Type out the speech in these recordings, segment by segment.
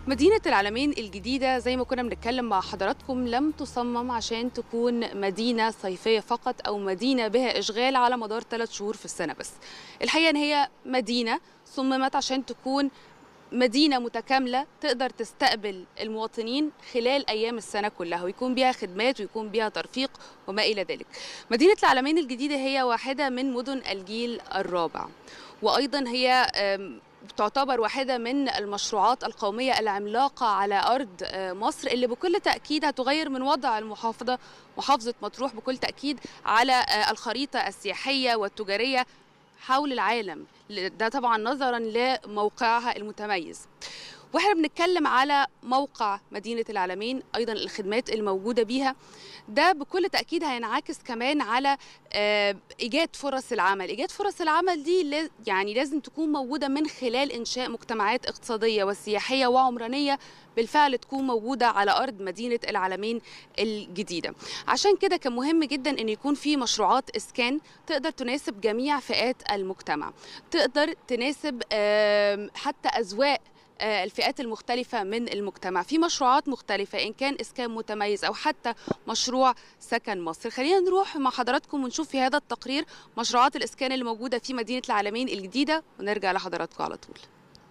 مدينة العالمين الجديدة زي ما كنا بنتكلم مع حضراتكم لم تصمم عشان تكون مدينة صيفية فقط أو مدينة بها إشغال على مدار ثلاث شهور في السنة بس الحقيقة إن هي مدينة صممت عشان تكون مدينة متكاملة تقدر تستقبل المواطنين خلال أيام السنة كلها ويكون بيها خدمات ويكون بيها ترفيق وما إلى ذلك مدينة العالمين الجديدة هي واحدة من مدن الجيل الرابع وأيضا هي آم، تعتبر واحدة من المشروعات القومية العملاقة على أرض آه، مصر اللي بكل تأكيد هتغير من وضع المحافظة محافظة مطروح بكل تأكيد على آه، الخريطة السياحية والتجارية حول العالم ده طبعا نظرا لموقعها المتميز واحنا بنتكلم على موقع مدينة العالمين أيضا الخدمات الموجودة بيها ده بكل تأكيد هينعكس كمان على آه، إيجاد فرص العمل إيجاد فرص العمل دي لاز- يعني لازم تكون موجودة من خلال إنشاء مجتمعات اقتصادية وسياحية وعمرانية بالفعل تكون موجودة على أرض مدينة العالمين الجديدة عشان كده كان مهم جدا أن يكون في مشروعات إسكان تقدر تناسب جميع فئات المجتمع تقدر تناسب آم، حتى أذواق آه، الفئات المختلفة من المجتمع في مشروعات مختلفة إن كان إسكان متميز أو حتى مشروع سكن مصر خلينا نروح مع حضراتكم ونشوف في هذا التقرير مشروعات الإسكان اللي موجودة في مدينة العالمين الجديدة ونرجع لحضراتكم على طول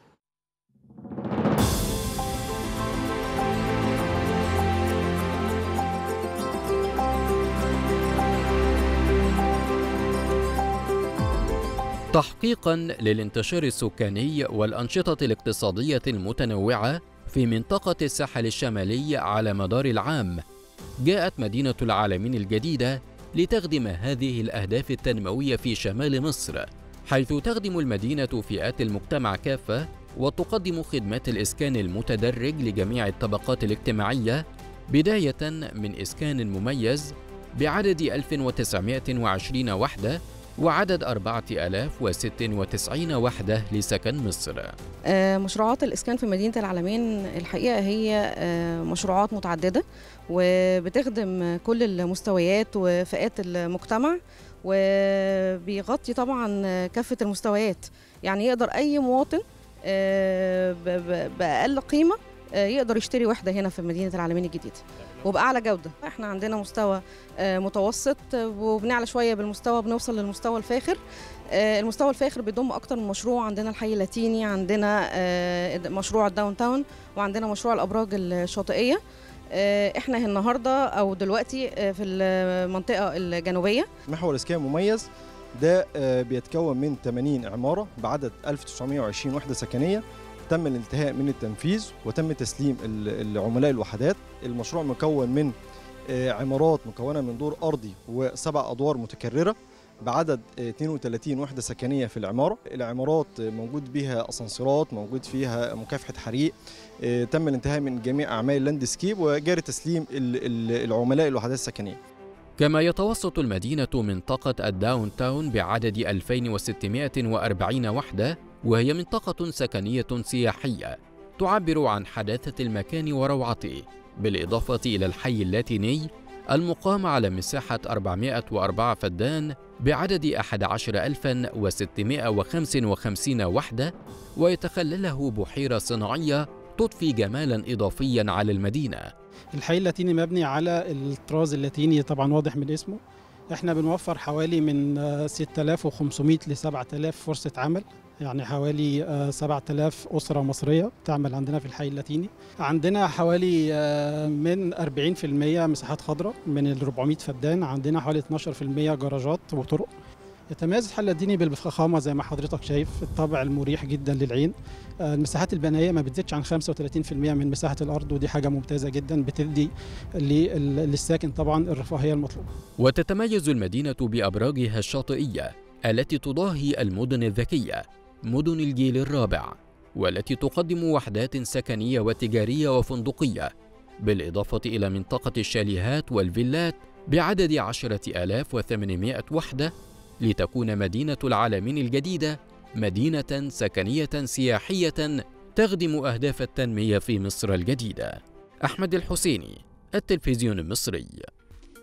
تحقيقا للانتشار السكاني والأنشطة الاقتصادية المتنوعة في منطقة الساحل الشمالي على مدار العام جاءت مدينة العالمين الجديدة لتخدم هذه الأهداف التنموية في شمال مصر حيث تخدم المدينة فئات المجتمع كافة وتقدم خدمات الإسكان المتدرج لجميع الطبقات الاجتماعية بداية من إسكان مميز بعدد 1920 وحدة وعدد 4096 وحدة لسكن مصر آه، مشروعات الإسكان في مدينة العالمين الحقيقة هي آه، مشروعات متعددة وبتخدم كل المستويات وفئات المجتمع وبيغطي طبعا كافة المستويات يعني يقدر أي مواطن آه، ب- ب- بأقل قيمة آه، يقدر يشتري وحدة هنا في مدينة العالمين الجديدة وبأعلى جودة احنا عندنا مستوى آه، متوسط آه، وبنعلى شوية بالمستوى بنوصل للمستوى الفاخر آه، المستوى الفاخر بيضم اكتر من مشروع عندنا الحي اللاتيني عندنا آه، مشروع الداون تاون وعندنا مشروع الابراج الشاطئيه آه، احنا النهارده او دلوقتي آه، في المنطقه الجنوبيه محور اسكان مميز ده آه، بيتكون من 80 عمارة بعدد 1920 وحدة سكنية تم الانتهاء من التنفيذ وتم تسليم ال- العملاء الوحدات المشروع مكون من آه، عمارات مكونة من دور أرضي وسبع أدوار متكررة بعدد آه، 32 وحدة سكنية في العمارة العمارات آه، موجود بها أسانسيرات موجود فيها مكافحة حريق آه، تم الانتهاء من جميع أعمال اللاندسكيب وجاري تسليم ال- ال- العملاء الوحدات السكنية كما يتوسط المدينة منطقة الداون تاون بعدد 2640 وحدة وهي منطقة سكنية سياحية تعبر عن حداثة المكان وروعته بالإضافة إلى الحي اللاتيني المقام على مساحة 404 فدان بعدد 11655 وحدة ويتخلله بحيرة صناعية تضفي جمالا إضافيا على المدينة الحي اللاتيني مبني على الطراز اللاتيني طبعا واضح من اسمه احنا بنوفر حوالي من آه، 6500 ل 7000 فرصة عمل يعني حوالي آه، 7000 أسرة مصرية تعمل عندنا في الحي اللاتيني عندنا حوالي آه، من 40% مساحات خضراء من ال 400 فدان عندنا حوالي 12% جراجات وطرق يتميز الحي اللاتيني بالفخامة زي ما حضرتك شايف الطابع المريح جدا للعين آه، المساحات البنائية ما بتزيدش عن 35% من مساحة الأرض ودي حاجة ممتازة جدا بتدي لل- للساكن طبعا الرفاهية المطلوبة وتتميز المدينة بأبراجها الشاطئية التي تضاهي المدن الذكية مدن الجيل الرابع والتي تقدم وحدات سكنية وتجارية وفندقية بالإضافة إلى منطقة الشاليهات والفيلات بعدد عشرة آلاف وثمانمائة وحدة لتكون مدينة العالمين الجديدة مدينة سكنية سياحية تخدم أهداف التنمية في مصر الجديدة أحمد الحسيني التلفزيون المصري